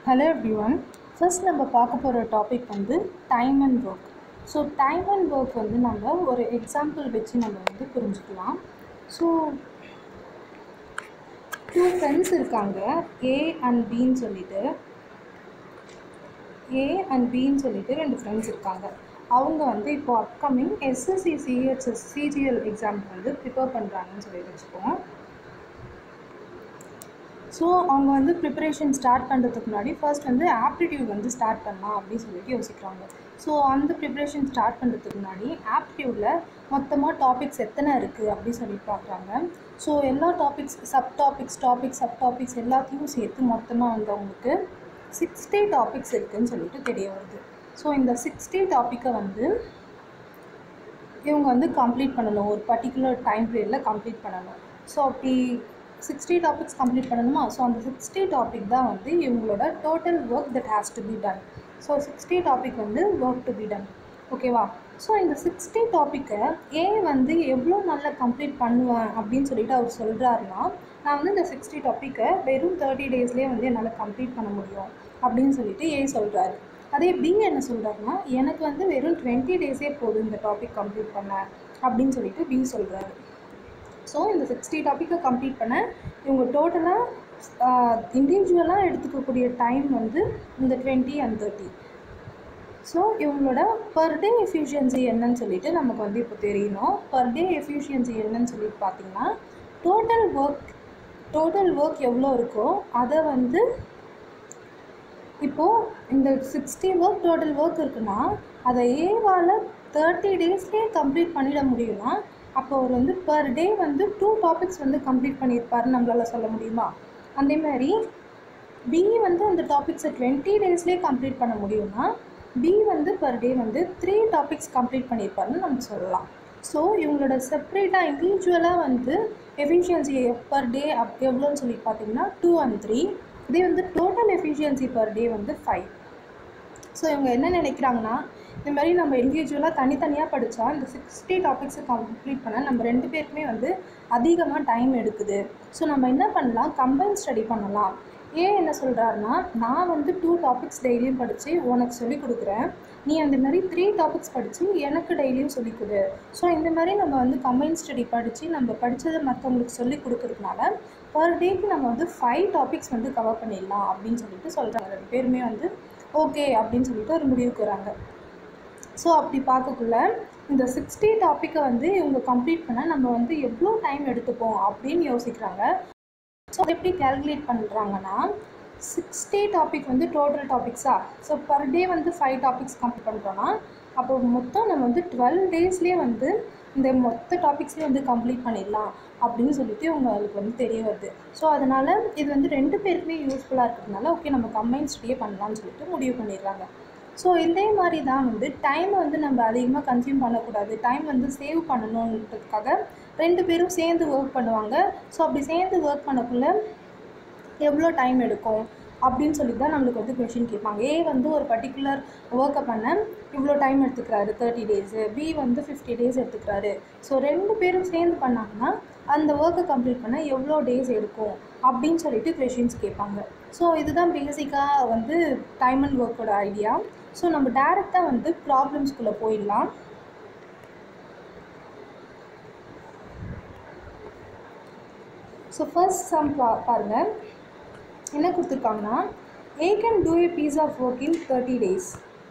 Hello everyone first நம்ம பார்க்க போகிற டாபிக் வந்து time and work so time and work வந்து நம்ம ஒரு எக்ஸாம்பிள் வச்சு நம்ம வந்து புரிஞ்சுக்கலாம் ஸோ டூ ஃப்ரெண்ட்ஸ் இருக்காங்க ஏ அண்ட் பின்னு சொல்லிட்டு ஏ அண்ட் பின்னு சொல்லிட்டு ரெண்டு ஃப்ரெண்ட்ஸ் இருக்காங்க அவங்க வந்து இப்போ அப்கமிங் எஸ்எஸ்சி சிஹெச்எஸ் சிஜிஎல் எக்ஸாமுக்கு வந்து ப்ரிப்பேர் பண்ணுறாங்கன்னு சொல்லி வச்சுப்போம் ஸோ அவங்க வந்து ப்ரிப்பரேஷன் ஸ்டார்ட் பண்ணுறதுக்கு முன்னாடி ஃபர்ஸ்ட் வந்து ஆப்டிடியூட் வந்து ஸ்டார்ட் பண்ணலாம் அப்படின்னு சொல்லிட்டு யோசிக்கிறாங்க ஸோ அந்த ப்ரிப்பரேஷன் ஸ்டார்ட் பண்ணுறதுக்கு முன்னாடி ஆப்டிடியூடில் மொத்தமாக டாபிக்ஸ் எத்தனை இருக்குது அப்படின்னு சொல்லிட்டு பார்க்குறாங்க ஸோ எல்லா topics sub topics topics sub topics எல்லாத்தையும் சேர்த்து மொத்தமாக வந்து அவங்களுக்கு சிக்ஸ்டி டாபிக்ஸ் இருக்குதுன்னு சொல்லிட்டு தெரிய வருது ஸோ இந்த சிக்ஸ்டி டாப்பிக்கை வந்து இவங்க வந்து கம்ப்ளீட் பண்ணணும் ஒரு பர்டிகுலர் டைம் பீரியடில் கம்ப்ளீட் பண்ணணும் ஸோ அப்படி சிக்ஸ்டி டாபிக்ஸ் கம்ப்ளீட் பண்ணணுமா ஸோ அந்த சிக்ஸ்டி டாபிக் தான் வந்து இவங்களோட total work that has to be done so sixty topic வந்து ஒர்க் டு பி டன் ஓகேவா ஸோ இந்த சிக்ஸ்டி டாப்பிக்கை ஏன் வந்து எவ்வளோ நல்லா கம்ப்ளீட் பண்ணுவேன் அப்படின்னு சொல்லிட்டு அவர் சொல்கிறாருன்னா நான் வந்து இந்த சிக்ஸ்டி டாப்பிக்கை வெறும் தேர்ட்டி டேஸ்லேயே வந்து என்னால் கம்ப்ளீட் பண்ண முடியும் அப்படின்னு சொல்லிட்டு ஏ சொல்கிறாரு அதே பி என்ன சொல்கிறாருன்னா எனக்கு வந்து வெறும் டுவெண்ட்டி டேஸே போதும் இந்த டாபிக் கம்ப்ளீட் பண்ண அப்படின்னு சொல்லிட்டு பி சொல்கிறாரு ஸோ இந்த சிக்ஸ்டி டாப்பிக்கை கம்ப்ளீட் பண்ண இவங்க டோட்டலாக இண்டிவிஜுவலாக எடுத்துக்கக்கூடிய டைம் வந்து இந்த டுவெண்ட்டி அண்ட் தேர்ட்டி ஸோ இவங்களோட பர் டே எஃபிஷியன்சி என்னன்னு சொல்லிட்டு நமக்கு வந்து இப்போ தெரியணும் பர் டே எஃபிஷியன்சி என்னன்னு சொல்லிட்டு பார்த்தீங்கன்னா டோட்டல் ஒர்க் டோட்டல் ஒர்க் எவ்வளோ இருக்கோ அதை வந்து இப்போது இந்த சிக்ஸ்டி ஒர்க் டோட்டல் ஒர்க் இருக்குன்னா அதை ஏவால் தேர்ட்டி டேஸ்லேயே கம்ப்ளீட் பண்ணிட முடியும்னா அப்போ அவர் வந்து பர் டே வந்து டூ டாபிக்ஸ் வந்து கம்ப்ளீட் பண்ணியிருப்பாருன்னு நம்மளால் சொல்ல முடியுமா அதே மாதிரி பி வந்து அந்த டாபிக்ஸை டுவெண்ட்டி டேஸ்லேயே கம்ப்ளீட் பண்ண முடியும்னா பி வந்து பர் டே வந்து த்ரீ டாபிக்ஸ் கம்ப்ளீட் பண்ணியிருப்பாருன்னு நம்ம சொல்லலாம் ஸோ இவங்களோட செப்ரேட்டாக இண்டிவிஜுவலாக வந்து எஃபிஷியன்சி பர் டே அப் எவ்வளோன்னு சொல்லி பார்த்தீங்கன்னா டூ அண்ட் த்ரீ இதே வந்து டோட்டல் எஃபிஷியன்சி பர் டே வந்து ஃபைவ் ஸோ இவங்க என்ன நினைக்கிறாங்கன்னா இந்த மாதிரி நம்ம இண்டிவிஜுவலாக தனித்தனியாக படித்தா இந்த சிக்ஸ்டி டாபிக்ஸை கம்ப்ளீட் பண்ண நம்ம ரெண்டு பேருக்குமே வந்து அதிகமாக டைம் எடுக்குது ஸோ நம்ம என்ன பண்ணலாம் கம்பைன் ஸ்டடி பண்ணலாம் ஏன் என்ன சொல்கிறாருன்னா நான் வந்து டூ டாபிக்ஸ் டெய்லியும் படித்து உனக்கு சொல்லிக் கொடுக்குறேன் நீ அந்த மாதிரி த்ரீ டாபிக்ஸ் படித்து எனக்கு டெய்லியும் சொல்லிக் கொடு ஸோ இந்த மாதிரி நம்ம வந்து கம்பைன் ஸ்டடி படித்து நம்ம படித்ததை மற்றவங்களுக்கு சொல்லிக் கொடுக்கறதுனால பர் டேக்கு நம்ம வந்து ஃபைவ் டாபிக்ஸ் வந்து கவர் பண்ணிடலாம் அப்படின்னு சொல்லிட்டு சொல்கிறாங்க ரெண்டு பேருமே வந்து ஓகே அப்படின்னு சொல்லிட்டு ஒரு முடிவுக்கு வராங்க ஸோ அப்படி பார்க்கக்குள்ள இந்த சிக்ஸ்டி டாப்பிக்கை வந்து இவங்க கம்ப்ளீட் பண்ண நம்ம வந்து எவ்வளோ டைம் எடுத்துப்போம் அப்படின்னு யோசிக்கிறாங்க ஸோ அதை எப்படி கேல்குலேட் பண்ணுறாங்கன்னா சிக்ஸ்டி டாபிக் வந்து டோட்டல் டாபிக்ஸா ஸோ பர் டே வந்து ஃபைவ் டாபிக்ஸ் கம்ப்ளீட் பண்ணுறோன்னா அப்போ மொத்தம் நம்ம வந்து டுவெல் டேஸ்லேயே வந்து இந்த மொத்த டாபிக்ஸ்லேயே வந்து கம்ப்ளீட் பண்ணிடலாம் அப்படின்னு சொல்லிட்டு உங்களுக்கு வந்து தெரிய வருது ஸோ அதனால் இது வந்து ரெண்டு பேருக்குமே யூஸ்ஃபுல்லாக இருக்கிறதுனால ஓகே நம்ம கம்பைன் ஸ்டடியே பண்ணலாம்னு சொல்லிட்டு முடிவு பண்ணிடுறாங்க ஸோ இதே மாதிரி தான் வந்து டைமை வந்து நம்ம அதிகமாக கன்சியூம் பண்ணக்கூடாது டைம் வந்து சேவ் பண்ணணுன்றதுக்காக ரெண்டு பேரும் சேர்ந்து ஒர்க் பண்ணுவாங்க ஸோ அப்படி சேர்ந்து ஒர்க் பண்ணக்குள்ள எவ்வளோ டைம் எடுக்கும் அப்படின்னு சொல்லி தான் நம்மளுக்கு வந்து கொஷின் கேட்பாங்க ஏ வந்து ஒரு பர்டிகுலர் ஒர்க்கை பண்ண இவ்வளோ டைம் எடுத்துக்கிறாரு தேர்ட்டி டேஸு பி வந்து ஃபிஃப்டி டேஸ் எடுத்துக்கிறாரு ஸோ ரெண்டு பேரும் சேர்ந்து பண்ணாங்கன்னா அந்த ஒர்க்கை கம்ப்ளீட் பண்ண எவ்வளோ டேஸ் எடுக்கும் அப்படின்னு சொல்லிட்டு கொஷின்ஸ் கேட்பாங்க ஸோ இதுதான் பேசிக்காக வந்து டைம் அண்ட் ஒர்க்கோட ஐடியா ஸோ நம்ம டேரெக்டாக வந்து ப்ராப்ளம்ஸ்குள்ளே போயிடலாம் ஸோ ஃபர்ஸ்ட் சம் பா பாருங்கள் என்ன கொடுத்துருக்காங்கன்னா A can do a piece of work in thirty days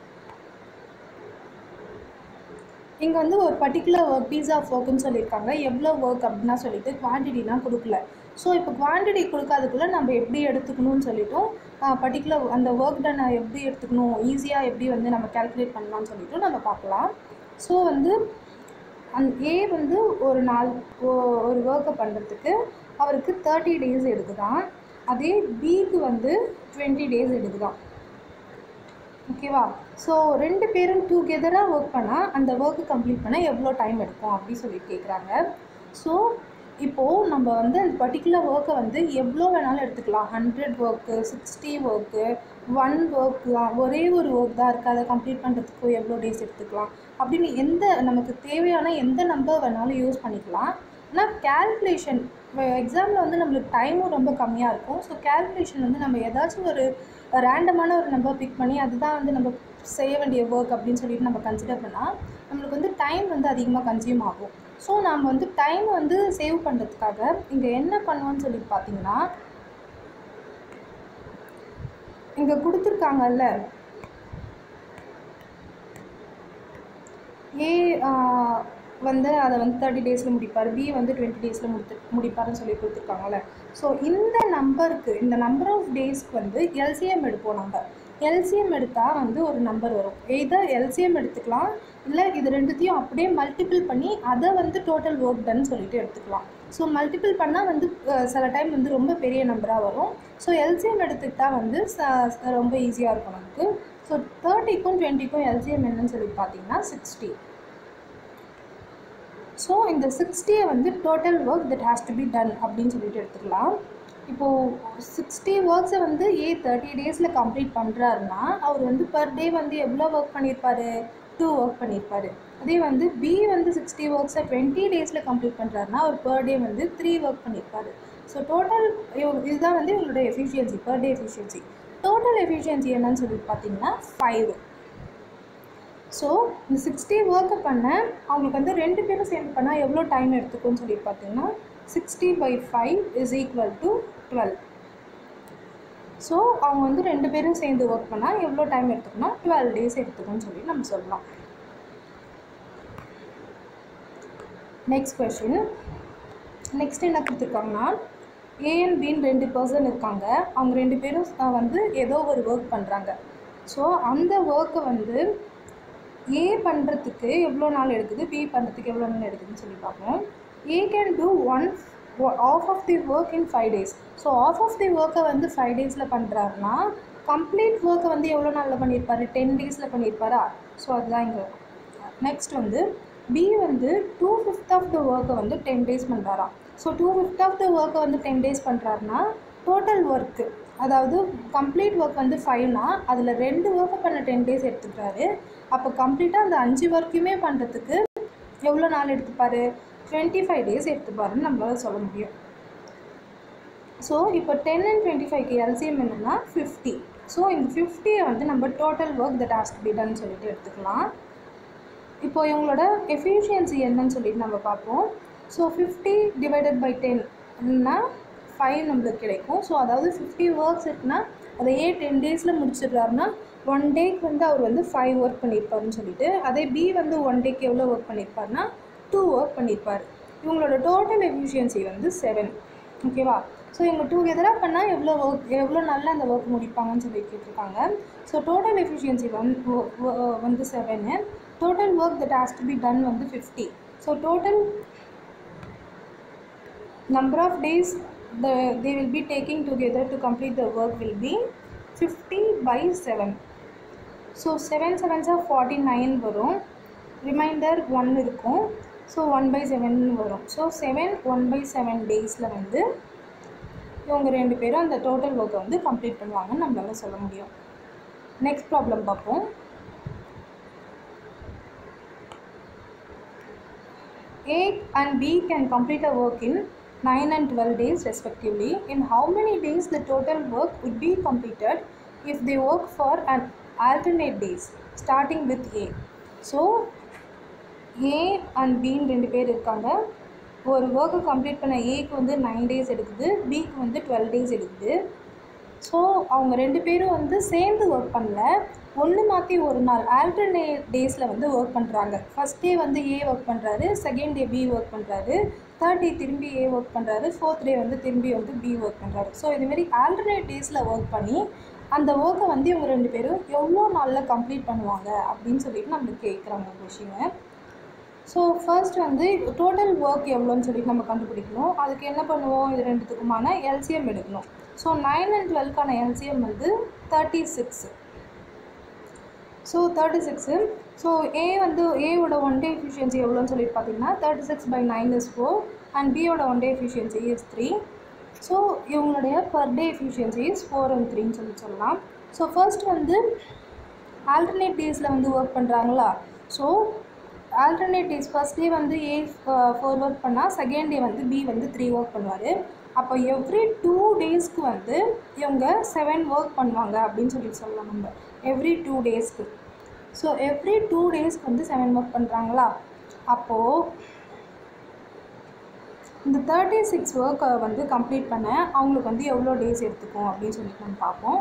இங்கே வந்து ஒரு பர்டிகுலர் ஒர்க் பீஸ் ஆஃப் ஒர்க்குன்னு சொல்லியிருக்காங்க எவ்வளோ ஒர்க் அப்படின்னா சொல்லிட்டு குவான்டிட்டிலாம் கொடுக்கல ஸோ இப்போ குவான்டிட்டி கொடுக்காதுக்குள்ளே நம்ம எப்படி எடுத்துக்கணும்னு சொல்லிட்டோம் பர்டிகுலர் அந்த ஒர்க் டனை எப்படி எடுத்துக்கணும் ஈஸியாக எப்படி வந்து நம்ம கேல்குலேட் பண்ணலாம்னு சொல்லிட்டு நம்ம பார்க்கலாம் ஸோ வந்து அந் ஏ வந்து ஒரு நாள் ஒரு ஒர்க்கை பண்ணுறதுக்கு அவருக்கு தேர்ட்டி டேஸ் எடுக்குதான் அதே பிக்கு வந்து டுவெண்ட்டி டேஸ் எடுக்குதான் ஓகேவா ஸோ ரெண்டு பேரும் டூகெதராக ஒர்க் பண்ணால் அந்த ஒர்க்கு கம்ப்ளீட் பண்ண எவ்வளோ டைம் எடுக்கும் அப்படின்னு சொல்லி கேட்குறாங்க ஸோ இப்போது நம்ம வந்து அந்த பர்டிகுலர் ஒர்க்கை வந்து எவ்வளோ வேணாலும் எடுத்துக்கலாம் hundred work sixty work one work தான் ஒரே ஒரு ஒர்க் தான் இருக்குது அதை கம்ப்ளீட் பண்ணுறதுக்கு எவ்வளோ டேஸ் எடுத்துக்கலாம் அப்படின்னு எந்த நமக்கு தேவையான எந்த நம்பர் வேணாலும் யூஸ் பண்ணிக்கலாம் ஆனால் கேல்குலேஷன் எக்ஸாமில் வந்து நம்மளுக்கு டைமும் ரொம்ப கம்மியாக இருக்கும் ஸோ கேல்குலேஷன் வந்து நம்ம ஏதாச்சும் ஒரு ரேண்டமான ஒரு நம்பர் பிக் பண்ணி அதுதான் வந்து நம்ம செய்ய வேண்டிய ஒர்க் அப்படின்னு சொல்லிட்டு நம்ம கன்சிடர் பண்ணால் நம்மளுக்கு வந்து டைம் வந்து அதிகமாக கன்சியூம் ஆகும் ஸோ நம்ம வந்து டைம் வந்து சேவ் பண்ணுறதுக்காக இங்கே என்ன பண்ணுவோம்னு சொல்லிட்டு பார்த்தீங்கன்னா இங்கே கொடுத்துருக்காங்கல்ல ஏ வந்து அதை வந்து தேர்ட்டி டேஸில் முடிப்பார் பி வந்து டுவெண்ட்டி டேஸில் முடித்து முடிப்பார்னு சொல்லி கொடுத்துருக்காங்கல்ல ஸோ இந்த நம்பருக்கு இந்த நம்பர் ஆஃப் டேஸ்க்கு வந்து எல்சிஎம் எடுப்போம் நம்ம எல்சிஎம் எடுத்தால் வந்து ஒரு நம்பர் வரும் எய்தர் எல்சிஎம் எடுத்துக்கலாம் இல்லை இது ரெண்டுத்தையும் அப்படியே மல்டிபிள் பண்ணி அதை வந்து டோட்டல் ஒர்க் டன் சொல்லிட்டு எடுத்துக்கலாம் ஸோ மல்டிபிள் பண்ணால் வந்து அஹ், சில டைம் வந்து ரொம்ப பெரிய நம்பராக வரும் ஸோ எல்சிஎம் எடுத்துக்கிட்டால் வந்து ச- ரொம்ப ஈஸியாக இருக்கும் நமக்கு ஸோ தேர்ட்டிக்கும் டுவெண்ட்டிக்கும் எல்சிஎம் என்னன்னு சொல்லி பார்த்தீங்கன்னா சிக்ஸ்டி ஸோ இந்த சிக்ஸ்டியை வந்து total work that has to be done அப்படின்னு சொல்லிட்டு எடுத்துக்கலாம் இப்போது சிக்ஸ்டி ஒர்க்ஸை வந்து ஏ தேர்ட்டி டேஸில் கம்ப்ளீட் பண்ணுறாருன்னா அவர் வந்து பர் டே வந்து எவ்வளோ ஒர்க் பண்ணியிருப்பாரு டூ ஒர்க் பண்ணியிருப்பாரு அதே வந்து பி வந்து சிக்ஸ்டி ஒர்க்ஸை டுவெண்ட்டி டேஸில் கம்ப்ளீட் பண்ணுறாருன்னா அவர் பர் டே வந்து த்ரீ ஒர்க் பண்ணியிருப்பாரு ஸோ டோட்டல் இதுதான் வந்து இவங்களோட efficiency per day efficiency total efficiency என்னன்னு சொல்லிட்டு பார்த்தீங்கன்னா ஃபைவ் ஸோ இந்த சிக்ஸ்டி ஒர்க்கை பண்ண அவங்களுக்கு வந்து ரெண்டு பேரும் சேர்ந்து பண்ணால் எவ்வளோ டைம் எடுத்துக்கும்னு சொல்லி பார்த்தீங்கன்னா sixty by five is equal to twelve so அவங்க வந்து ரெண்டு பேரும் சேர்ந்து ஒர்க் பண்ணால் எவ்வளோ டைம் எடுத்துக்கணும் டுவெல் டேஸ் எடுத்துக்கும்னு சொல்லி நம்ம சொல்லலாம் நெக்ஸ்ட் கொஷின் நெக்ஸ்ட் என்ன கொடுத்துருக்காங்கன்னா ஏ அண்ட் பின்னு ரெண்டு பர்சன் இருக்காங்க அவங்க ரெண்டு பேரும் அஹ், வந்து ஏதோ ஒரு ஒர்க் பண்ணுறாங்க ஸோ அந்த ஒர்க்கை வந்து ஏ பண்ணுறதுக்கு எவ்வளோ நாள் எடுக்குது பி பண்ணுறதுக்கு எவ்வளோ நாள் எடுக்குதுன்னு சொல்லி பார்ப்போம் A can do one of of the work in five days so of of the ஒர்க்கை வந்து ஃபைவ் டேஸில் பண்ணுறாருன்னா கம்ப்ளீட் ஒர்க்கை வந்து எவ்வளோ நாளில் பண்ணியிருப்பாரு டென் டேஸில் பண்ணியிருப்பாரா ஸோ அதுதான் இங்கே நெக்ஸ்ட் வந்து பி வந்து டூ ஃபிஃப்த் ஆஃப் த ஒர்க்கை வந்து டென் டேஸ் பண்ணுறாராம் so two fifth of the ஒர்க்கை வந்து டென் டேஸ் பண்ணுறாருன்னா டோட்டல் ஒர்க்கு அதாவது கம்ப்ளீட் ஒர்க் வந்து ஃபைவ்னா அதில் ரெண்டு ஒர்க்கை பண்ண டென் டேஸ் எடுத்துக்கிறாரு அப்போ கம்ப்ளீட்டாக அந்த அஞ்சு ஒர்க்குமே பண்ணுறதுக்கு எவ்வளோ நாள் எடுத்துப்பாரு டுவெண்ட்டி ஃபைவ் டேஸ் எடுத்துப்பாருன்னு நம்மளால சொல்ல முடியும் ஸோ இப்போ டென் அண்ட் டுவெண்ட்டி ஃபைவ்க்கு எல்சிஎம் என்னன்னா ஃபிஃப்டி ஸோ இந்த ஃபிஃப்டியை வந்து நம்ம total work that has to be done சொல்லிட்டு எடுத்துக்கலாம் இப்போ இவங்களோட எஃபிஷியன்சி என்னன்னு சொல்லிட்டு நம்ம பார்ப்போம் ஸோ ஃபிஃப்டி டிவைடட் பை டென்னா ஃபைவ் நம்மளுக்கு கிடைக்கும் ஸோ அதாவது ஃபிஃப்டி ஒர்க்ஸ் இருக்குன்னா அதை ஏ டென் டேஸில் முடிச்சிடுறாருன்னா ஒன் டேக்கு வந்து அவர் வந்து ஃபைவ் ஒர்க் பண்ணியிருப்பாருன்னு சொல்லிட்டு அதே பி வந்து ஒன் டேக்கு எவ்வளோ ஒர்க் பண்ணியிருப்பாருன்னா டூ ஒர்க் பண்ணியிருப்பார் இவங்களோட டோட்டல் எஃபிஷியன்சி வந்து செவன் ஓகேவா ஸோ இவங்க டூகெதராக பண்ணால் எவ்வளோ ஒர்க் எவ்வளோ நல்லா அந்த ஒர்க் முடிப்பாங்கன்னு சொல்லி கேட்டிருக்காங்க ஸோ டோட்டல் எஃபிஷியன்சி வந்து வந்து seven total work that has to be done வந்து fifty so total number of days the they will be taking together to complete the work will be 50 by 7 so seven செவன்ஸாக forty nine வரும் remainder one இருக்கும் so one by seven வரும் so seven one by seven டேஸில் வந்து இவங்க ரெண்டு பேரும் அந்த டோட்டல் ஒர்க்கை வந்து கம்ப்ளீட் பண்ணுவாங்கன்னு நம்மளால சொல்ல முடியும் நெக்ஸ்ட் ப்ராப்ளம் பார்ப்போம் A and B can complete a work in 9 and 12 days respectively. In how many days the total work would be completed if they work for an alternate days starting with A. So A and பின்னு ரெண்டு பேர் இருக்காங்க ஒரு ஒர்க்கை complete பண்ண ஏக்கு வந்து nine days எடுக்குது பிக்கு வந்து டுவெல் டேஸ் எடுக்குது ஸோ அவங்க ரெண்டு பேரும் வந்து சேர்ந்து ஒர்க் பண்ணல ஒன்று மாற்றி ஒரு நாள் ஆல்டர்னேட் டேஸில் வந்து ஒர்க் பண்ணுறாங்க ஃபஸ்ட் டே வந்து ஏ ஒர்க் பண்ணுறாரு செகண்ட் டே பி ஒர்க் பண்ணுறாரு தேர்ட் டே திரும்பி ஏ ஒர்க் பண்ணுறாரு ஃபோர்த் டே வந்து திரும்பி வந்து பி ஒர்க் பண்ணுறாரு ஸோ இதுமாரி ஆல்டர்னேட் டேஸில் ஒர்க் பண்ணி அந்த ஒர்க்கை வந்து இவங்க ரெண்டு பேரும் எவ்வளோ நாளில் கம்ப்ளீட் பண்ணுவாங்க அப்படின்னு சொல்லிட்டு நம்மளுக்கு கேட்குறாங்க கொஷினை ஸோ ஃபர்ஸ்ட் வந்து டோட்டல் ஒர்க் எவ்வளோன்னு சொல்லிட்டு நம்ம கண்டுபிடிக்கணும் அதுக்கு என்ன பண்ணுவோம் இது ரெண்டுத்துக்குமான எல்சிஎம் எடுக்கணும் ஸோ நைன் அண்ட் டுவெல்க்கான எல்சிஎம் வந்து thirty six so thirty six so A வந்து ஏவோட ஒன் டே எஃபிஷியன்சி எவ்வளோன்னு சொல்லிட்டு பார்த்தீங்கன்னா thirty six by nine is four and பியோட one day efficiency is three so இவங்களுடைய per day efficiency is four and த்ரீன்னு சொல்லி சொல்லலாம் ஸோ ஃபர்ஸ்ட் வந்து ஆல்டர்னேட் டேஸில் வந்து ஒர்க் பண்ணுறாங்களா so alternate days first day வந்து ஏ ஃபோர் ஒர்க் பண்ணால் செகண்ட் டே வந்து பி வந்து த்ரீ ஒர்க் பண்ணுவார் அப்போ எவ்ரி டூ டேஸ்க்கு வந்து இவங்க செவன் ஒர்க் பண்ணுவாங்க அப்படின்னு சொல்லி சொல்லலாம் நம்ம எவ்ரி டூ டேஸ்க்கு ஸோ எவ்ரி டூ டேஸ்க்கு வந்து செவன் ஒர்க் பண்ணுறாங்களா அப்போது இந்த தேர்ட்டி சிக்ஸ் ஒர்க்கை வந்து கம்ப்ளீட் பண்ண அவங்களுக்கு வந்து எவ்வளோ டேஸ் எடுத்துக்கும் அப்படின்னு சொல்லிட்டு நம்ம பார்ப்போம்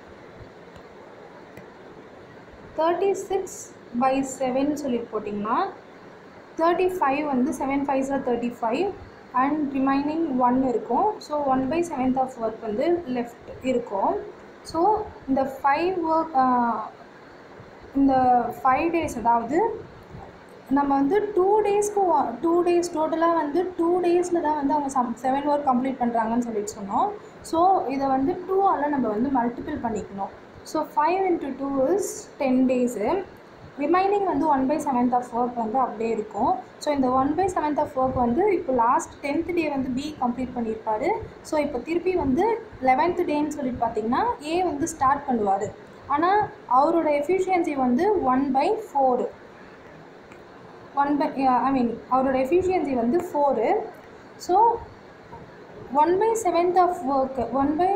தேர்ட்டி சிக்ஸ் பை செவன் சொல்லிட்டு போட்டிங்கன்னா தேர்ட்டி ஃபைவ் வந்து செவன் ஃபைவ்ஸாக thirty five and remaining one இருக்கும் so one by seventh of work வந்து லெஃப்ட் இருக்கும் ஸோ இந்த ஃபைவ் ஒர்க் இந்த ஃபைவ் டேஸ் அதாவது நம்ம வந்து டூ டேஸ்க்கு டூ டேஸ் டோட்டலாக வந்து டூ டேஸில் தான் வந்து அவங்க சம் செவன் ஒர்க் கம்ப்ளீட் பண்ணுறாங்கன்னு சொல்லிட்டு சொன்னோம் ஸோ இதை வந்து டூவால் நம்ம வந்து மல்டிபிள் பண்ணிக்கணும் so five into two is ten days remaining வந்து one by seventh of work வந்து அப்படியே இருக்கும் ஸோ இந்த one by seventh of work வந்து இப்போ லாஸ்ட் டென்த் டே வந்து பி கம்ப்ளீட் பண்ணியிருப்பாரு ஸோ இப்போ திருப்பி வந்து லெவன்த் டேன்னு சொல்லிட்டு பார்த்தீங்கன்னா ஏ வந்து ஸ்டார்ட் பண்ணுவார் ஆனால் அவரோட எஃபிஷியன்சி வந்து one by four one by I mean அவரோட எஃபிஷியன்சி வந்து four so one by seventh of work one by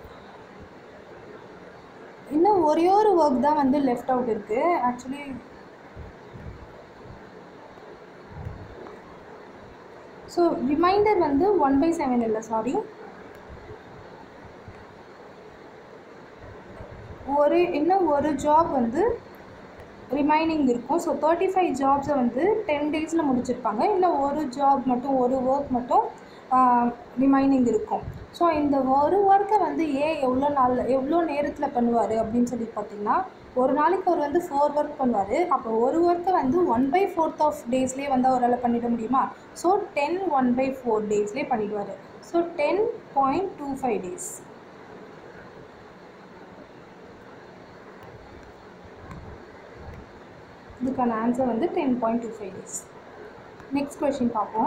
இன்னும் ஒரே ஒரு ஒர்க் தான் வந்து லெஃப்ட் அவுட் இருக்குது ஆக்சுவலி ஸோ ரிமைண்டர் வந்து ஒன் பை செவன் இல்லை சாரி ஒரு இன்னும் ஒரு ஜாப் வந்து ரிமைனிங் இருக்கும் ஸோ தேர்ட்டி ஃபைவ் ஜாப்ஸை வந்து டென் டேஸில் முடிச்சிருப்பாங்க இன்னும் ஒரு ஜாப் மட்டும் ஒரு ஒர்க் மட்டும் ரிமைனிங் இருக்கும் ஸோ இந்த ஒரு ஒர்க்கை வந்து ஏன் எவ்வளோ நாள் எவ்வளோ நேரத்தில் பண்ணுவார் அப்படின்னு சொல்லி பார்த்தீங்கன்னா ஒரு நாளைக்கு அவர் வந்து ஃபோர் ஒர்க் பண்ணுவார் அப்போ ஒரு ஒர்க்கை வந்து ஒன் பை ஃபோர்த் ஆஃப் டேஸ்லேயே வந்து அவரால் பண்ணிட முடியுமா so ten one by four டேஸ்லேயே பண்ணிடுவார் so ten point two five days இதுக்கான ஆன்சர் வந்து ten point two five days next question பார்ப்போம்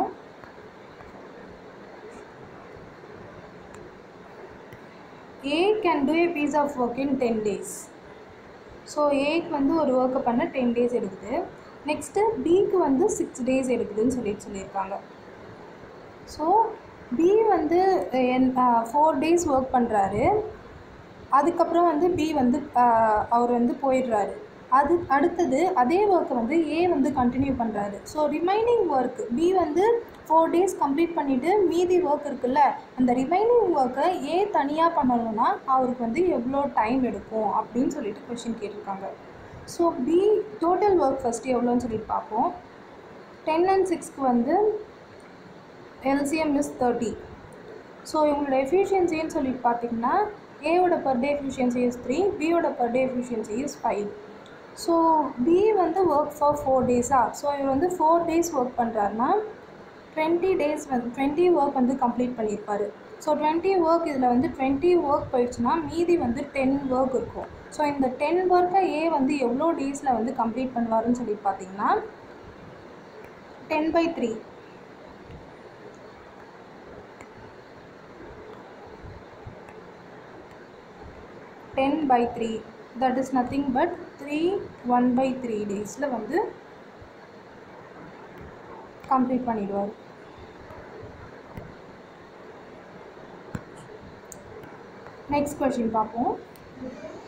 A can do a piece of work in ten days so ஏக்கு வந்து ஒரு ஒர்க்கை பண்ண டென் டேஸ் எடுக்குது நெக்ஸ்ட்டு பிக்கு வந்து சிக்ஸ் டேஸ் எடுக்குதுன்னு சொல்லிட்டு சொல்லியிருக்காங்க ஸோ பி வந்து என் ஃபோர் டேஸ் ஒர்க் பண்ணுறாரு அதுக்கப்புறம் வந்து பி வந்து அவர் வந்து போயிடுறாரு அது அடுத்தது அதே ஒர்க்கை வந்து ஏ வந்து கண்டினியூ பண்ணுறாரு ஸோ ரிமைனிங் ஒர்க் பி வந்து ஃபோர் டேஸ் கம்ப்ளீட் பண்ணிவிட்டு மீதி ஒர்க் இருக்குல்ல அந்த ரிமைனிங் ஒர்க்கை ஏ தனியாக பண்ணணும்னா அவருக்கு வந்து எவ்வளோ டைம் எடுக்கும் அப்படின்னு சொல்லிட்டு கொஷின் கேட்டிருக்காங்க so B total work first எவ்வளோன்னு சொல்லிட்டு பார்ப்போம் டென் அண்ட் சிக்ஸ்க்கு வந்து எல்சிஎம் இஸ் தேர்ட்டி ஸோ இவங்களோட எஃபிஷியன்சின்னு சொல்லிட்டு பார்த்தீங்கன்னா ஏவோட per day efficiency is three பியோட per day efficiency is five so B வந்து ஒர்க் ஃபார் ஃபோர் டேஸா ஸோ இவர் வந்து ஃபோர் டேஸ் ஒர்க் பண்ணுறாருனா டுவெண்ட்டி டேஸ் வந்து டுவெண்ட்டி ஒர்க் வந்து கம்ப்ளீட் பண்ணியிருப்பார் ஸோ டுவெண்ட்டி ஒர்க் இதில் வந்து டுவெண்ட்டி ஒர்க் போயிடுச்சுன்னா மீதி வந்து டென் ஒர்க் இருக்கும் ஸோ இந்த டென் ஒர்க்கை ஏ வந்து எவ்வளோ டேஸில் வந்து கம்ப்ளீட் பண்ணுவாருன்னு சொல்லி பார்த்தீங்கன்னா ten by three ten by three that is nothing but three one by three டேஸில் வந்து கம்ப்ளீட் பண்ணிடுவார் நெக்ஸ்ட் கொஷின் பார்ப்போம்